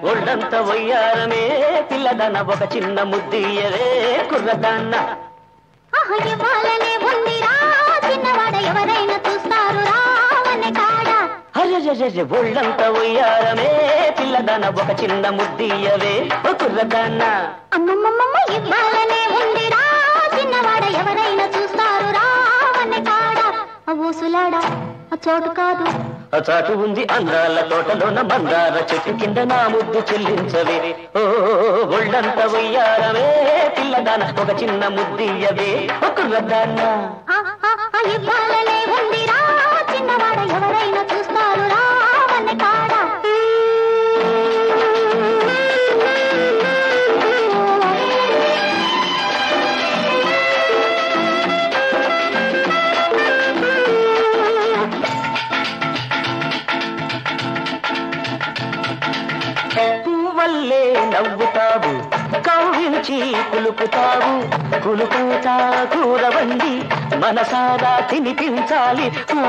ఒళ్ళంత వయ్యారమే పిల్లదన ఒక చిన్న ముద్దియరే కుర్రదాన్న ఆహ, ఇవ్వాలనే ఉందిరా చిన్నవాడ ఎవరైనా చూస్తారు రావనే కాడ అరెరెరెరె ఒళ్ళంత వయ్యారమే పిల్లదన ఒక చిన్న ముద్దియవే ఓ కుర్రదాన్న అమ్మమ్మమ్మ ఇవ్వాలనే ఉందిరా చిన్నవాడ ఎవరైనా చూస్తారు రావనే కాడ ఆ ఊసులాడ ఆ చోటు కాదు ఆ చాటు ఉంది అందాల తోటలోన మందార చెట్టు కింద నా ముద్దు చెల్లించవే ఓ ఒళ్ళంత వయ్యారమే పిల్లదాన ఒక చిన్న ముద్దియవే ఓ కుర్రదాన్న ఆ, ఆ, ఆ, ఇవ్వాలనే ఉందిరా చిన్నవాడ ఎవరైనా చూస్తారు రావనే కాడ పువ్వల్లే నవ్వుతావు కవ్వించి కులుకుతావు కులుకుతా కూరవండి మనసారా తినిపించాలి ఆ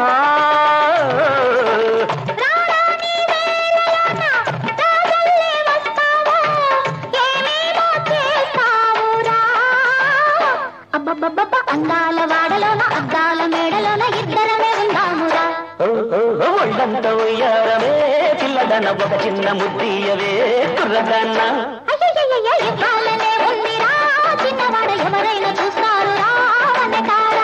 రారా నీ వేళలోన రాజల్లే వస్తావా ఏమేమో చేస్తావురా అబ్బబ్బబ్బబ్బ అందాల వాడలోన అద్దాల మేడలోన ఇద్దరమే ఉందామురా ఓ, ఓ, ఓ, ఒళ్ళంత ఉయ్యారమే పిల్లదన ఒక చిన్న ముద్దీయవే కుర్రదన్న అయ్యయ్యయ్యయ్య, ఇవ్వాలనే ఉందిరా చిన్నవాడ ఎవరైనా చూస్తారు రావనే కాడ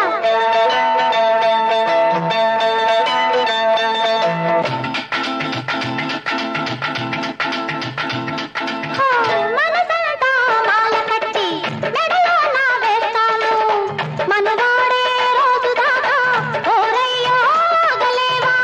హో, మనసంతా మాల కట్టి మెడలో నా వేస్తాను మనవాడే రోజు దాకా ఓరయ్యో ఆగలేవా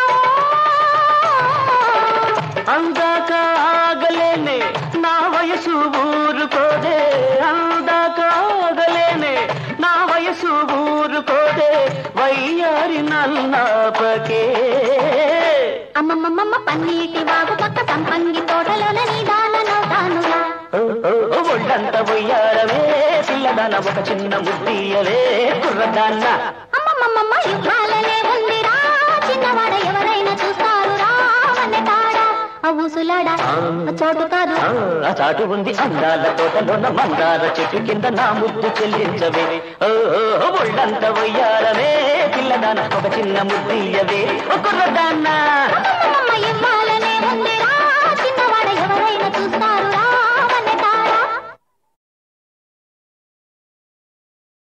అందాక ఆగలేనే నా వయసు ఊరుకోదే అందాక ఆగలేనే నా వయసు ఊరుకోదే వయ్యారి నల్లాపకే అమ్మమ్మమ్మ పన్నీటి వాగు పక్క సంపంగి తోటలోన నీదానవుతానుగా ఓ, ఓ, ఓ, ఒళ్ళంత ఉయ్యారమే పిల్లదన ఒక చిన్న ముద్దీయవే కుర్రదాన్న అమ్మమ్మమ్మ ఇవ్వాలనే ఉందిరా చిన్నవాడ ఎవరైనా చూస్తారు రావనే కాడ ఆ ఊసులాడ ఆ చోటు కాదు ఆ, ఆ చాటు ఉంది అందాల తోటలోన మందార చెట్టు కింద నా ముద్దు చెల్లించవే ఓ, ఓ, ఓ, ఒళ్ళంత ఉయ్యారమే పిల్లదాన ఒక చిన్న ముద్దీయవే ఒక కుర్రదాన్న అమ్మమ్మమ్మ ఇవ్వాలి